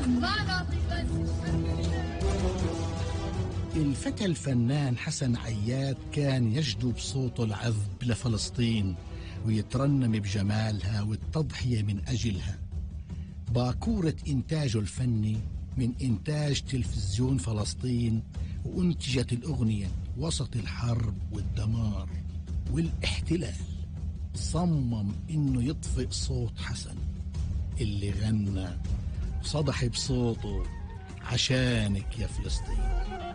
الفتى الفنان حسن عياد كان يجدو بصوته العذب لفلسطين ويترنم بجمالها والتضحية من أجلها باكورة إنتاجه الفني من إنتاج تلفزيون فلسطين وأنتجت الأغنية وسط الحرب والدمار والاحتلال صمم إنه يطفئ صوت حسن اللي غنى صدح بصوته عشانك يا فلسطين